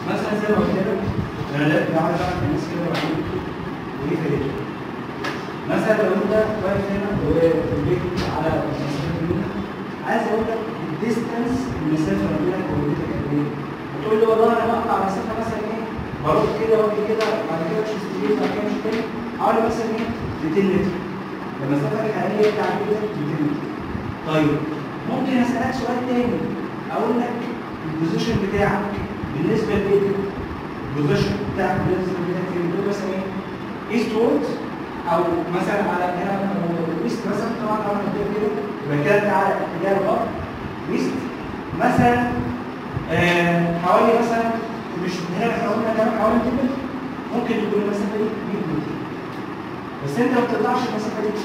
مثلا زي ما قلت لك انا دلوقتي لو عايز اعرف الناس كده وبعدين وايه فايدته مثلا لو انت واقف هنا وفي البيت على مسافه منها عايز اقول لك الديستانس المسافه ما بينك وبيتك قد ايه؟ هتقول لي والله انا بقطع مسافه مثلا ايه؟ بروح كده واجي كده بعد كده مش ستريت بعد كده مش تاني حوالي مثلا ايه؟ 200 متر المسافه الحقيقيه بتاعت كده 200 متر طيب ممكن اسالك سؤال تاني اقول لك البوزيشن بتاعك بالنسبه لبيتك البوزيشن بتاعك بالنسبه لبيتك فين؟ بتقول مثلا ايه؟ ايست وورد او مثلا على هنا ويست مثلا طبعا لو انا قلت كده يبقى كده ده على اتجاه الغرب ويست مثلا آه حوالي مثلا مش هنا احنا قلنا كمان حوالي 200 متر ممكن تكون المسافه دي 100 متر بس انت ما بتقطعش المسافه دي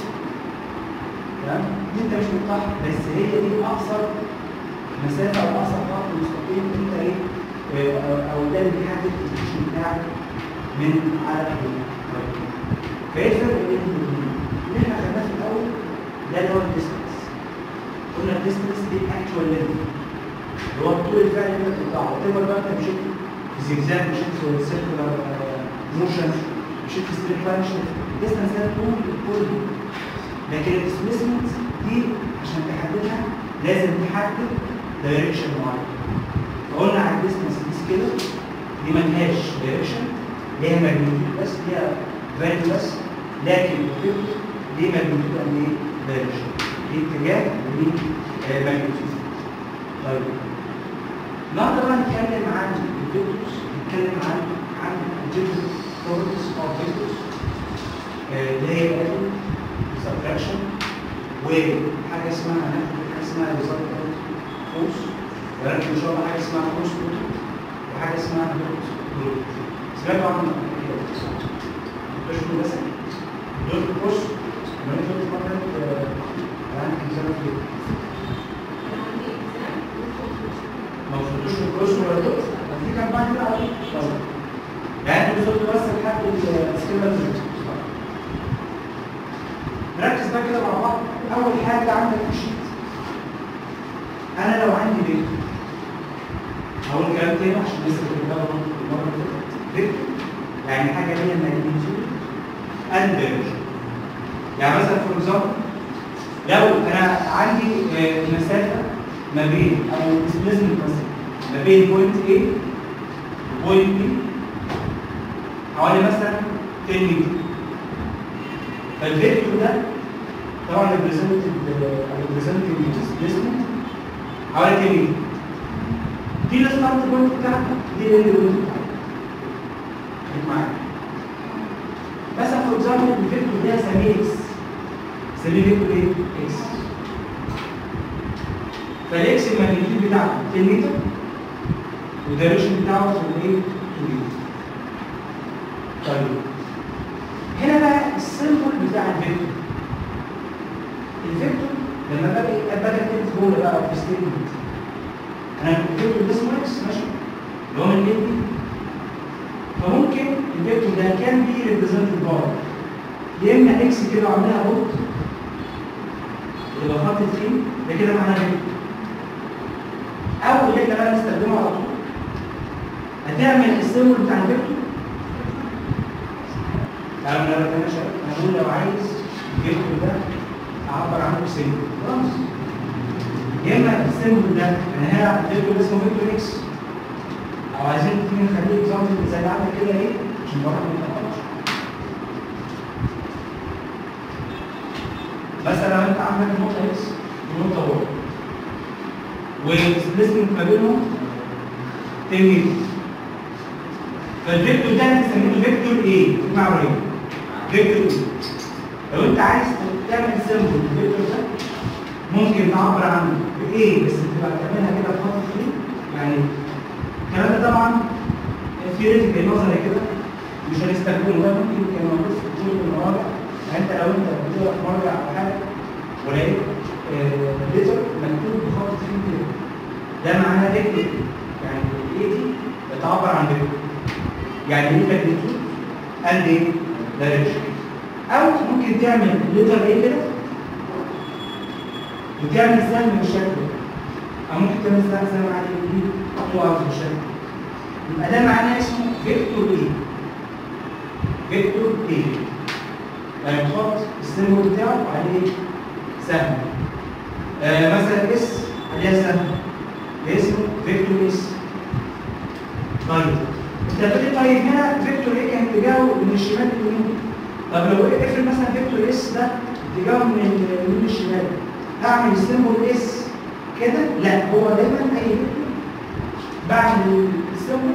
تمام دي انت مش بتقطعها بس هي دي اقصر مسافه او اقصر خط مستقيم انت ايه آه، او أو ده اللي بيحدد البوزيشن بتاعك من على الطريق فايه الفرق بين الاثنين؟ اللي احنا خدناه في الاول ده اللي هو الديستنس قلنا الديستنس دي اكشوال لينث اللي هو الطول الفعلي اللي انت بتقطعه تقدر بقى انت مشيت في زجزاج مشيت في سيركلر موشن مشيت في ستريت لاين مشيت الديستنس ده طول الطول لكن الديسبيسمنت دي عشان تحددها لازم تحدد دايركشن معين فقلنا على الديستنس دي كده دي ملهاش دايركشن ليها ماجنتيود بس ليها فاليو بس لكن الفيلم ليه ماجنتيود قد ايه؟ دايركشن ليه اتجاه وليه آه، ماجنتيود طيب النهارده بقى نتكلم عن الفيكتورز نتكلم عن عن الجيومتريك بروبرتيز اوف فيكتورز اللي هي الادو سبتراكشن وحاجه اسمها هناخد حاجه اسمها ريزلت فورس ولكن ان شاء الله حاجه اسمها فورس برودكت وحاجه اسمها دوت برودكت سمعتوا عنهم قبل كده مش بس دوت فورس لما انت قلت مره عندك اكزام في ما وصلتوش للكروس ولا دوت في كام بعد كده على طول يعني انتوا وصلتوا بس لحد السكيما نركز بقى كده مع بعض اول حاجه عندك في الشيت انا لو عندي بيت هقول كلام تاني عشان لسه كنت بقى المره اللي فاتت بيت يعني حاجه ليها ماجنتيود اند دايركشن يعني مثلا فور اكزامبل لو انا عندي آه، مسافه ما بين او ديسبيسمنت مثلا ما بين بوينت A وبوينت B حوالي مثلا 10 متر فالفيكتور ده طبعا ريبريزنتد ريبريزنتد ديسبيسمنت حوالي 10 متر دي الستارت بوينت بتاعتك دي الاند بوينت بتاعتك خليك معايا مثلا فور اكزامبل الفيكتور ده سميه اكس سميه فيكتور ايه؟ اكس فالاكس الماجنتيود بتاعته 10 متر والدايركشن بتاعه في الايه؟ 2 متر طيب هنا بقى السيمبل بتاع الفيكتور الفيكتور لما باجي باجي اكتب جمله بقى او في ستيتمنت انا الفيكتور ده اسمه اكس ماشي اللي هو من ايه دي فممكن الفيكتور ده كان بي ريبريزنت بار يا اما اكس كده وعاملها بوت يبقى خط فيه ده كده معناه فيكتور او اللي احنا بقى نستخدمه على طول هتعمل السيمبل بتاع الفيكتور تعالوا نرى كده شباب هنقول لو عايز الفيكتور ده اعبر عنه بسيمبل رمز يا اما السيمبل ده انا هنا الفيكتور ده اسمه فيكتور اكس او عايزين تيجي نخليه اكزامبل زي اللي عندك كده ايه عشان نروح ما نتلخبطش مثلا لو انت عندك نقطه اكس ونقطه واي والديسبيسمنت ما بينهم 10 متر فالفيكتور ده هنسميه فيكتور ايه؟ اسمعوا ايه؟ فيكتور ايه؟ لو انت عايز تعمل سيمبل الفيكتور ده ممكن تعبر عنه بايه بس تبقى تعملها كده بخط فري يعني الكلام ده طبعا ثيوريتيكال نظري كده مش هنستخدمه ده ممكن كان موجود في كتب المراجع يعني انت لو انت بتقرا في مرجع او حاجه ولقيت ليتر مكتوب بخط فري كده ده معناه فيكتور يعني الايه دي بتعبر عن فيكتور يعني ايه ماجنتيود اند ايه دايركشن او ممكن تعمل ليتر ايه كده وتعمل سهم بالشكل ده او ممكن تعمل سهم زي ما عادي دي تقع بالشكل يبقى ده معناه اسمه فيكتور ايه فيكتور ايه يعني تحط السيمبل بتاعه عليه سهم آه مثلا اس عليها سهم ده اسمه فيكتور اس طيب انت بتقول لي طيب هنا فيكتور ايه كان اتجاهه من الشمال لليمين طب لو افرض مثلا فيكتور اس ده اتجاهه من اليمين للشمال هعمل السيمبل اس كده لا هو دايما اي فيكتور بعمل السيمبل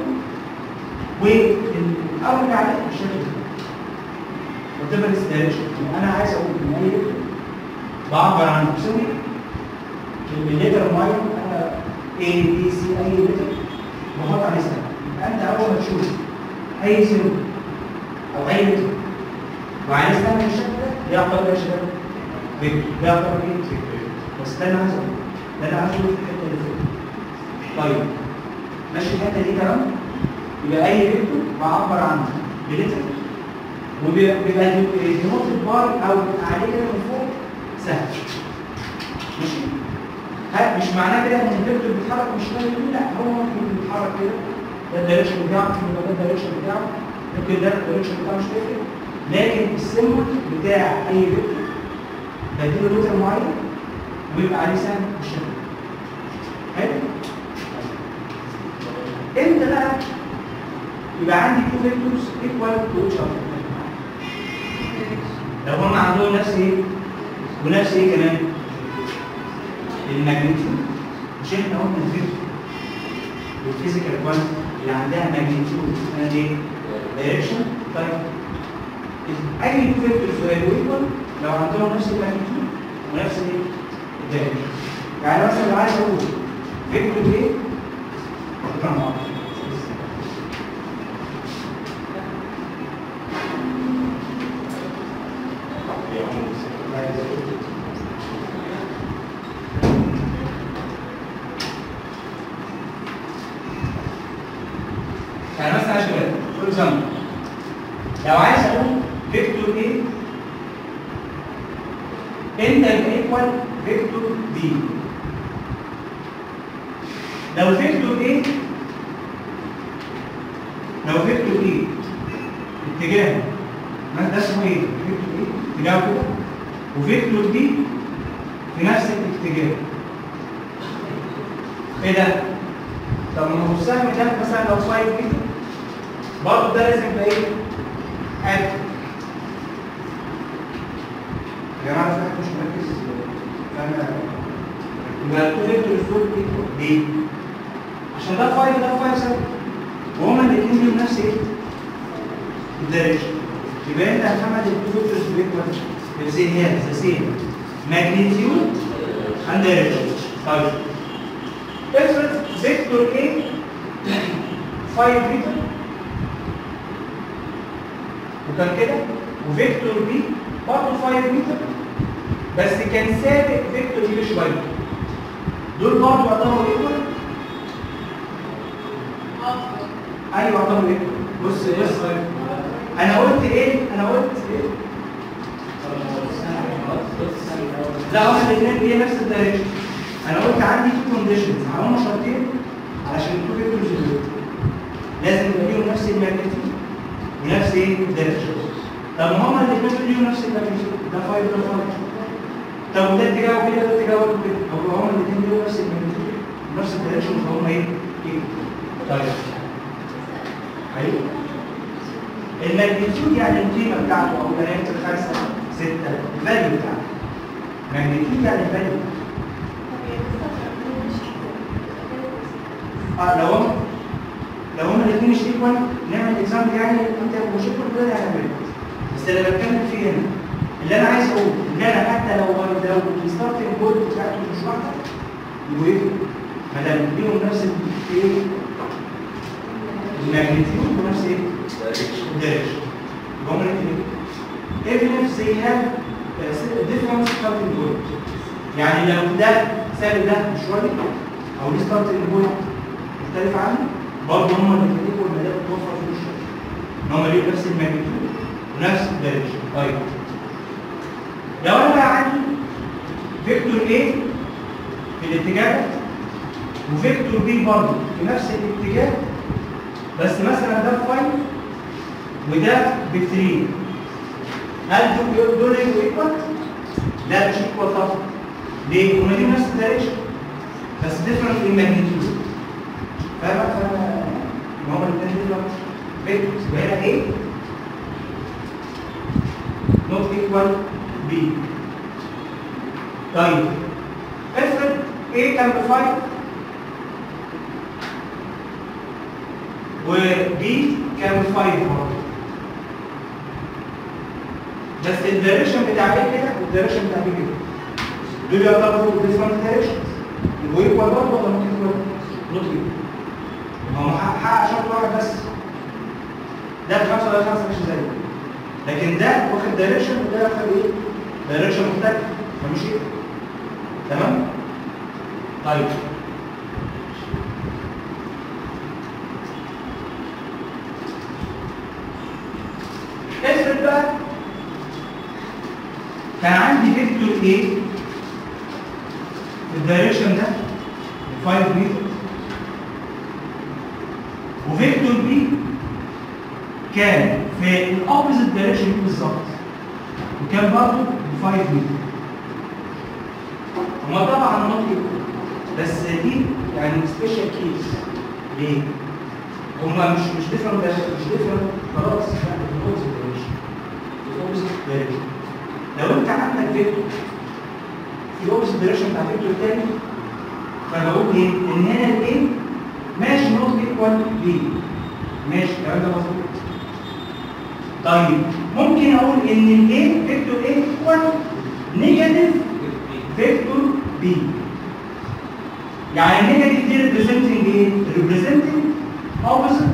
والاول اللي عليه بالشكل ده وتبقى دايركشن انا عايز اقول ان اي فيكتور بعبر عن بسوي بالليتر معين انا A B C اي ليتر وحط عليه سهم يبقى انت اول ما تشوف اي سيمبل او اي ليتر وعايز تعمل الشكل ده يعتبر ايه يا شباب؟ فيكتور ده يعتبر ايه؟ فيكتور بس ده انا عايز اقوله ده انا عايز اقوله في الحته اللي فوق طيب ماشي الحته دي تمام؟ يبقى اي فيكتور بعبر عنه بليتر وبيبقى دينوت بار او عليه كده من فوق سهل ماشي؟ ها مش معناه كده ان الفيكتور بيتحرك مش شمال يمين لا هو ممكن بيتحرك كده ده الدايركشن بتاعه ممكن يبقى ده الدايركشن بتاعه ممكن ده الدايركشن بتاعه مش تفرق لكن السيمبل بتاع اي فيكتور بديله لوتر معين ويبقى عليه سهم بالشكل حلو امتى بقى يبقى عندي تو فيكتورز ايكوال تو ايتش لو هم عندهم نفس ايه ونفس ايه كمان الماجنتيود مش احنا قلنا الفيكتور والفيزيكال كوانتيتي اللي عندها ماجنتيود اسمها ايه؟ دايركشن طيب اي تو فيكتورز هيبقوا ايكوال لو عندهم نفس الماجنتيود ونفس ايه؟ الدايركشن يعني مثلا لو عايز اقول فيكتور ايه؟ رقم واحد يعني مثلا يا شباب فور اكزامبل لو عايز اقول فيكتور ايه انت يبقى ايكوال فيكتور بي لو فيكتور ايه لو فيكتور ايه اتجاهه ما ده اسمه ايه فيكتور ايه اتجاهه كده وفيكتور دي في نفس الاتجاه ايه ده طب ما هو السهم ده مثلا لو 5 كده برضه ده لازم يبقى ايه؟ اكتف يا جماعه في حد مش مركز فاهم يبقى التو فيكتورز دول ايكوال ليه؟ عشان ده 5 ده 5 7 وهما الاثنين ليهم نفس ايه؟ الدايركشن يبقى انت يا محمد التو فيكتورز دول ايكوال زي هي ذا سيم ماجنتيود اند دايركشن طيب افرض فيكتور A 5 متر وكان كده وفيكتور B برضه 5 متر بس كان سابق فيكتور B بشويه دول برضه يعتبروا ايكوال ايوه يعتبروا ايكوال بص بص انا قلت ايه انا قلت ايه لا هما الاثنين هي نفس الدايركشن انا قلت عندي تو كونديشنز هما شرطين علشان التو فيكتورز دول لازم يبقى ليهم نفس الماجنتيود ونفس ايه الدايركشن طب هما الاثنين ليهم نفس الماجنتيود ده 5 ده 5 طب ده اتجاهه كده ده اتجاهه كده هو هما الاثنين ليهم نفس الماجنتيود ونفس الدايركشن فهم ايه؟ ايه طيب ايوه الماجنتيود يعني القيمه بتاعته او بنات الخمسه سته الفاليو بتاعته ماجنتيود يعني الفاليو اه لو هم لو هم الاثنين مش ايكوال نعمل اكزامبل يعني انت مش ايكوال كده هنعمله بس اللي بتكلم فيه هنا اللي انا عايز اقول ان انا حتى لو لو الستارتنج بوينت بتاعته مش واحده يبقوا ايه؟ ما دام ليهم نفس الايه؟ الماجنتيود ونفس ايه؟ الدايركشن يبقى هم الاثنين even if they have a different starting point يعني لو ده سابق ده شويه او دي ستارتنج بوينت مختلف عنه برضه هم الاثنين والمدار بتوفر في الشغل ان هم ليهم نفس الماجنتيود ونفس الدايركشن طيب لو انا بقى عندي فيكتور A في الاتجاه ده وفيكتور B برضه في نفس الاتجاه بس مثلا ده ب 5 وده ب 3 هل دول دول يبقوا ايكوال؟ لا مش ايكوال طبعا ليه؟ هما دي نفس الدايركشن بس ديفرنت ان ماجنتيود فاهم فاهم ما هما الاثنين ديفرنت فيكتورز يبقى هنا ايه؟ نوت ايكوال بي طيب افرض A كان ب 5 و B كان ب 5 برضه بس الدايركشن بتاع A كده والدايركشن بتاع B كده دول يعتبروا ديفرنت دايركشنز يبقوا ايكوال برضه ولا ممكن يكون نوت ايكوال ما هو حقق شرط واحد بس ده بخمسه وده بخمسه مش زي لكن ده واخد دايركشن وده واخد ايه؟ دايركشن مختلف فمش ايه؟ تمام؟ طيب افرض بقى كان عندي فيكتور A في الدايركشن ده 5 متر وفيكتور B كان في الاوبوزيت دايركشن بالظبط وكان برضه ب 5 متر هما طبعا نوت بس دي يعني سبيشال كيس ليه؟ هما مش مش ديفرنت مش ديفرنت خلاص لا الاوبوزيت دايركشن الاوبوزيت دايركشن لو انت عندك فيكتور في الاوبوزيت دايركشن بتاع فيكتور تاني فبقول ايه؟ ان هنا الايه ماشي نوت ايكوال بي ماشي الكلام ده مظبوط طيب ممكن اقول ان الايه فيكتور ايه ايكوال نيجاتيف فيكتور بي يعني النيجاتيف دي ريبريزنتنج ايه؟ ريبريزنتنج اوبوزيت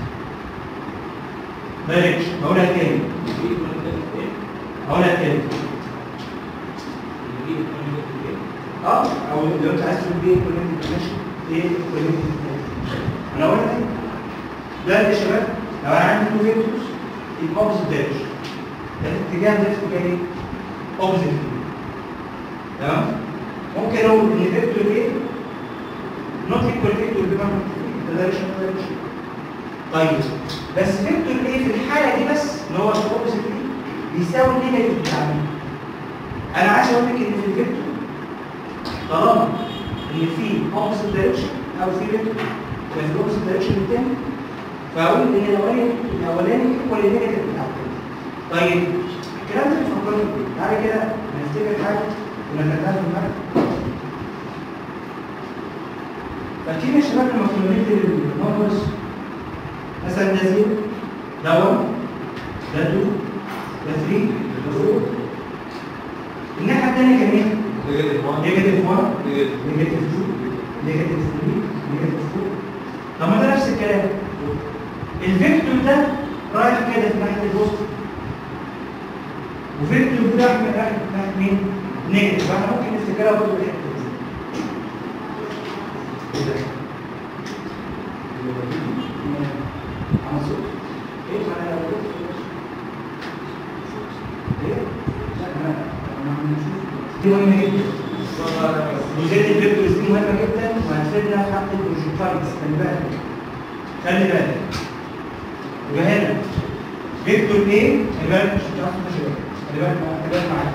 دايركشن بقولها تاني هقولها تاني اه او لو انت عايز تقول بيه كولينتيك ماشي ايه كولينتيك انا اقولها تاني دلوقتي يا شباب لو انا عندي تو فيكتورز الاوبوزيت دايركشن الاتجاه ده اتجاه ايه؟ اوبوزيت تمام ممكن اقول ان فيكتور ايه نوت ايكوال فيكتور بي ده دايركشن دايركشن طيب بس فيكتور ايه في الحاله دي بس ان هو الاوبوزيت دي بيساوي النيجاتيف بتاع مين انا عايز اقول لك ان في الفيكتور طالما ان في اوبوزيت دايركشن او في فيكتور كان في الاوبوزيت دايركشن الثاني فاقول ان الاولاني الاولاني ايكوال النيجاتيف بتاع الثاني طيب الكلام ده بيفكرني بايه؟ تعالى كده نفتكر حاجه كنا خدناها في المرة فاكرين يا شباب لما كنا بنكتب النمبرز مثلا ده زيرو ده 1 ده 2 ده 3 ده 4 الناحية التانية كان ايه؟ نيجاتيف 1 نيجاتيف 1 نيجاتيف نيجاتيف 2 نيجاتيف 3 نيجاتيف 4 طب ما ده نفس الكلام الفيكتور ده رايح كده في ناحية الوسط وفيكتور ده رايح رايح ناحية مين؟ نيجاتيف فاحنا ممكن نفتكرها برضه بالحتة دي ايه ده؟ عمل صوت ايه انا لو قلت ايه؟ لا انا انا هنشوف دي مهمة جدا جزئية الفيكتورز دي مهمة جدا وهتفيدنا في حق البروجيكتايلز خلي بالك خلي بالك يبقى هنا فيكتور A خلي بالك مش هتعرف تشوف خلي بالك خلي بالك معايا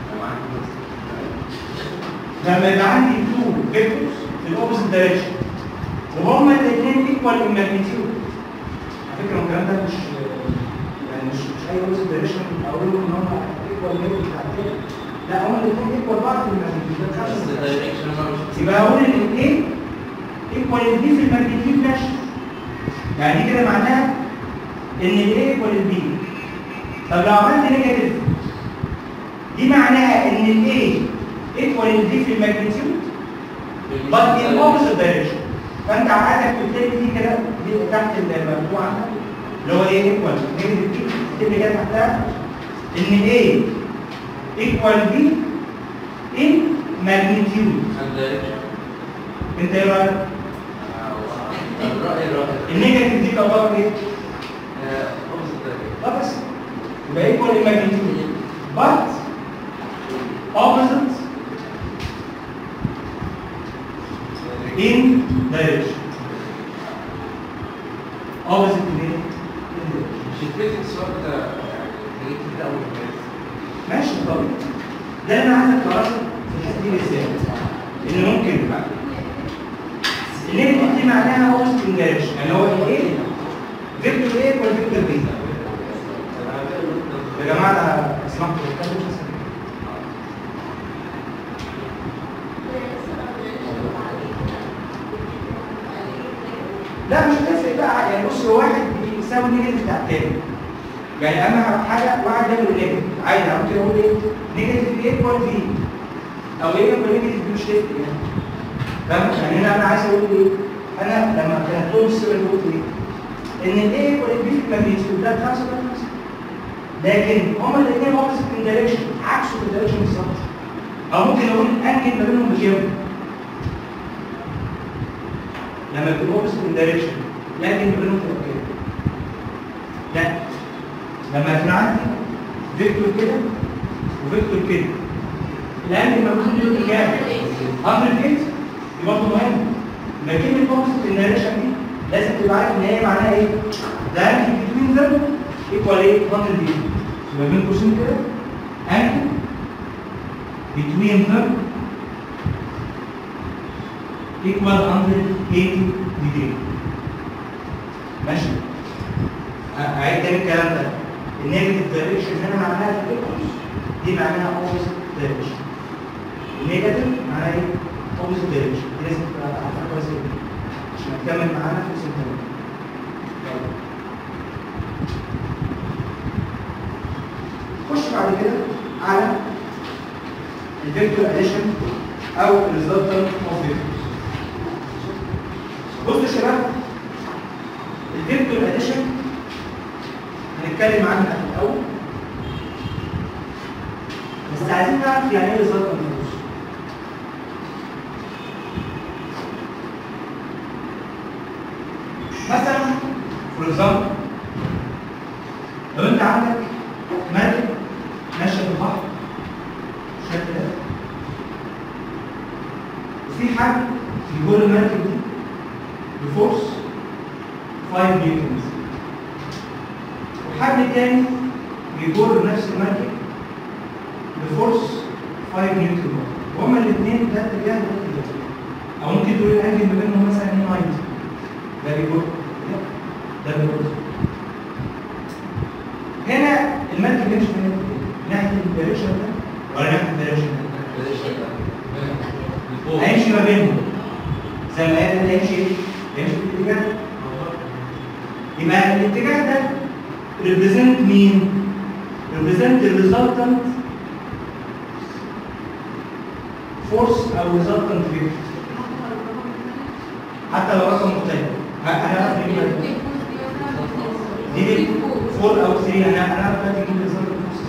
لما يبقى عندي تو فيكتورز في الاوبوزيت دايركشن وهما الاثنين ايكوال ان ماجنتيود على فكره هو الكلام ده مش يعني مش مش اي اوبوزيت دايركشن اقول لهم ان هما ايكوال ميجنتيود بتاع التاني لا هما الاثنين ايكوال بعض في الماجنتيود ده بس خمسة. الدايركشن ما مش يبقى اقول ان الايه ايكوال البي في الماجنتيود ماشي يعني دي كده معناها ان الايه ايكوال البي طب لو عملت نيجاتيف دي معناها ان الايه ايكوال البي في الماجنتيود but in opposite direction فانت عادك تكتب دي كده دي تحت الموضوع عندك اللي هو ايه ايكوال نيجاتيف دي تكتب كده تحتها ان ايه ايكوال بي in magnitude الدايركشن انت ايه رايك؟ الرأي الرأي النيجاتيف دي تعتبر ايه؟ لا بس يبقى ايكوال in magnitude but opposite in direction اوبوزيت ليه؟ مش الفيزيكس واخده يعني حاجات كتير قوي في الماث. ماشي طبعا ده اللي انا عايزك تعرفه في الحته دي بالذات ان ممكن النيجاتيف دي معناها اوبوزيت دايركشن يعني هو ايه؟ فيكتور ايه ولا فيكتور بي؟ يا جماعه ده اسمعوا بتتكلم بس. لا مش هتفرق بقى يعني بص هو واحد بيساوي النيجاتيف بتاع التاني يعني اهم حاجه واحد ده له نيجاتيف عادي انا ممكن اقول ايه نيجاتيف ايكوال في او ايه ايكوال نيجاتيف مش تفرق يعني فاهم يعني هنا انا عايز اقول ايه انا لما كتبت لهم السؤال قلت ايه ان الايه ايكوال البي في الماجنتيود ده 5 ده 5 لكن هما الاثنين اوبوزيت ان دايركشن عكسه في الدايركشن بالظبط او ممكن اقول انجل ما بينهم بكام لما يكون اوبوزيت ان دايركشن لكن ما بينهم تبقى كام لا لما يكون عندي فيكتور كده وفيكتور كده الانجل ما بينهم دول كام 100 فيت دي برضه مهم لكن كلمه اوبوزيت ان دايركشن دي لازم تبقى عارف ان هي معناها ايه ده انجل بتوين ذم ايكوال ايه 100 فيت يبقى بين قوسين كده انجل between them equal 180 degree ماشي اعيد تاني الكلام ده النيجاتيف دايركشن هنا معناها الايكوالز دي معناها اوبوزيت دايركشن النيجاتيف معناها ايه اوبوزيت دايركشن دي لازم تبقى عارفها كويس جدا عشان نكمل معانا في السنتين خش بعد كده على الفيكتور اديشن او الريزلتنت اوف فيكتورز بصوا يا شباب الفيكتور اديشن هنتكلم عنها في الاول بس عايزين نعرف يعني ايه ريزلتنت فورس مثلا فور اكزامبل لو انت عندك مركب ماشيه في البحر بالشكل ده وفي حد بيجر المركب دي بفورس 5 نيوتنز وحد تاني بيجر نفس المركب بفورس 5 نيوتن وهما الاثنين ده اتجاه ده اتجاه او ممكن تقول الانجل ما بينهم مثلا 90 ده بيجر ده بيجر هنا المركب يمشي من ناحيه الدايركشن ده ولا ناحيه الدايركشن ده؟ هيمشي ما بينهم زي ما قال هيمشي ايه؟ هيمشي في الاتجاه ده. يبقى الاتجاه ده ريبريزنت مين؟ ريبريزنت الريزلتنت فورس او ريزلتنت فيكتور حتى لو رقم مختلف انا اعرف اجيب دي دي 4 او 3 انا انا اعرف دلوقتي اجيب ريزلتنت فورس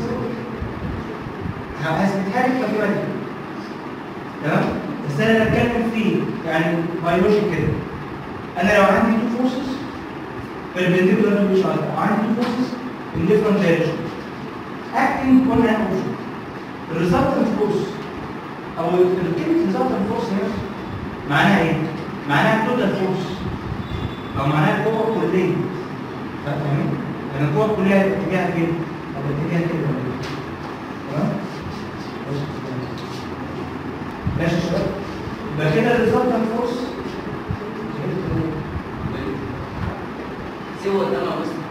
هثبتها لك في بالي تمام بس انا بتكلم فيه يعني بيولوجي كده انا لو عندي تو فورسز perpendicular to each other وعندي two forces in different direction acting on an object the resultant force او كلمه resultant force هنا معناها ايه؟ معناها total force او معناها القوه الكليه فاهمين؟ يعني القوه الكليه هيبقى اتجاهها فين؟ هيبقى اتجاهها كده ولا كده. تمام؟ ماشي يا شباب؟ يبقى كده الريزلتنت فورس سوى ده انا بس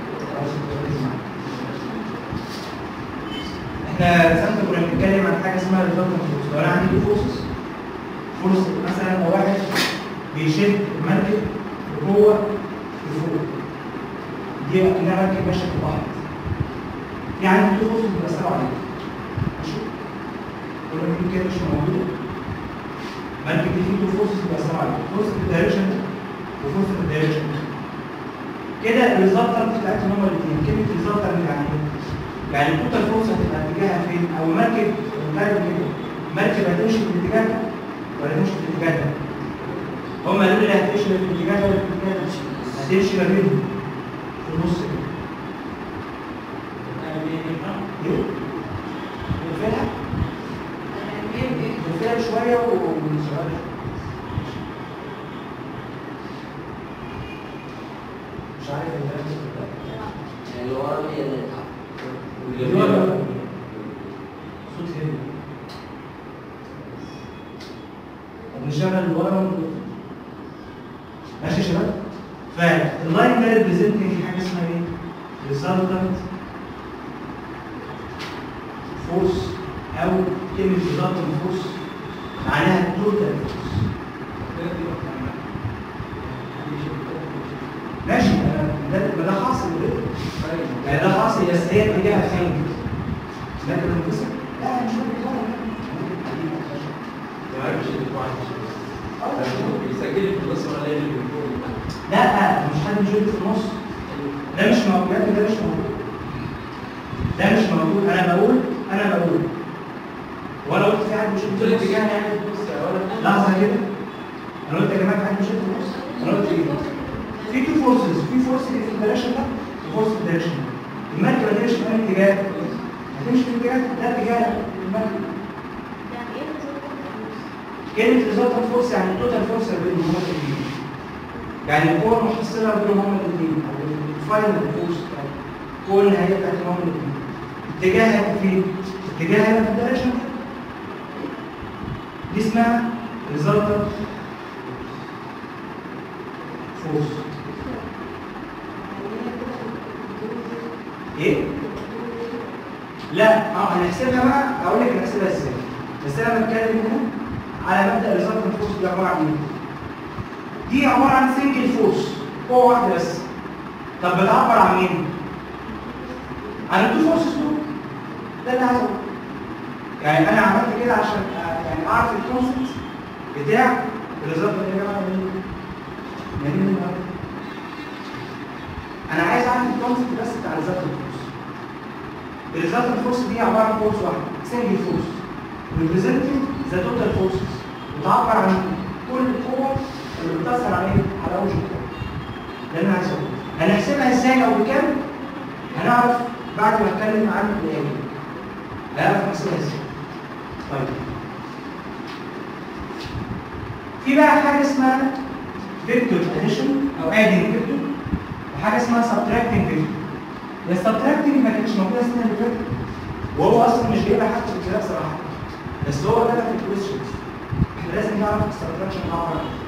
احنا رسمت كنا بنتكلم عن حاجه اسمها ريزلتنت فورس لو انا عندي تو فورسز فورس مثلا لو واحد بيشد المركب وهو لفوق دي اكنها مركب ماشيه في البحر في عندي تو فورسز بيأثروا عليها ماشي كل ما كده مش موجوده مركب دي فيه تو فورسز بيأثروا عليها فورس في الدايركشن وفورس في الدايركشن كده الريزلتنت بتاعتهم هما الاثنين كلمه ريزلتنت يعني ايه؟ يعني التوتال فورس هتبقى اتجاهها فين؟ او مركب مركب كده مركب هتمشي في الاتجاه ده ولا تمشي في الاتجاه ده؟ هم قالوا لي هتمشي في الاتجاه ده ولا في الاتجاه ده؟ هتمشي ما بينهم في النص كده. ايه؟ نقفلها؟ نقفلها شويه ونشغلها مش عارف عارف الدايركت يعني اللي ورا هي اللي تحت اللي ورا. صوت هنا طب نشغل اللي ورا ونقول. ماشي يا شباب؟ فاللاين ده ريبريزنتنج حاجه اسمها ايه؟ ريزلتنت فورس او كلمه ريزلتنت فورس معناها توتال فورس ماشي أنا- ده ما ده حاصل كده يعني ده حاصل بس هي اتجاهها فين؟ لكن المنفصل لا مش ما عرفش يدفع بيسجل في النص ولا يجي بالفوق لا مش حد يجيب في النص ده مش موجود يا ابني ده مش موجود ده مش موجود انا بقول انا بقول وانا قلت في حد مش قلت لي اتجاه يعني في النص يا ولد لحظه كده انا قلت يا جماعه في حد مش في النص انا قلت ايه في تو فورسز في فورس اللي في الدايركشن ده وفورس في الدايركشن ده المركبه هتمشي في انهي اتجاه؟ هتمشي في الاتجاه ده اتجاه المركبه كلمة ريزلتنت فورس يعني التوتال فورس بينهم هما الاثنين. يعني القوة المحصلة بينهم هما الاثنين أو الفاينل فورس أو القوة النهائية بتاعتهم هما الاثنين. اتجاهها هيبقى فين؟ اتجاهها هيبقى في الدايركشن ده. دي اسمها ريزلتنت فورس. ايه؟ لا اه هنحسبها بقى اقول لك هنحسبها ازاي بس انا بتكلم هنا على مبدا ريزلتنت فورس دي عباره عن ايه؟ دي عباره عن سنجل فورس قوه واحده بس طب بتعبر عن مين؟ عن التو فورسز دول ده اللي عايز اقوله يعني انا عملت كده عشان آه، يعني اعرف الكونسبت بتاع الريزلتنت يا جماعه يعني من النهارده انا عايز اعرف الكونسبت بس بتاع الريزلتنت فورس الريزلتنت فورس دي عباره عن فورس واحده سنجل فورس representing the total forces بتعبر عن كل القوة اللي بتأثر على ايه؟ على أوجه القوة. ده اللي أنا عايز أقوله. هنحسبها ازاي أو بكام؟ هنعرف بعد ما أتكلم عن الآية. هنعرف نحسبها ازاي. طيب. في بقى حاجة اسمها فيكتور اديشن أو ادينج فيكتور وحاجة اسمها سبتراكتنج فيكتور. السبتراكتنج ما كانتش موجودة السنة اللي فاتت وهو اصلا مش جايبها حتى في الكتاب صراحه بس هو ده في الكويشنز احنا لازم نعرف السبتراكشن عباره عن ايه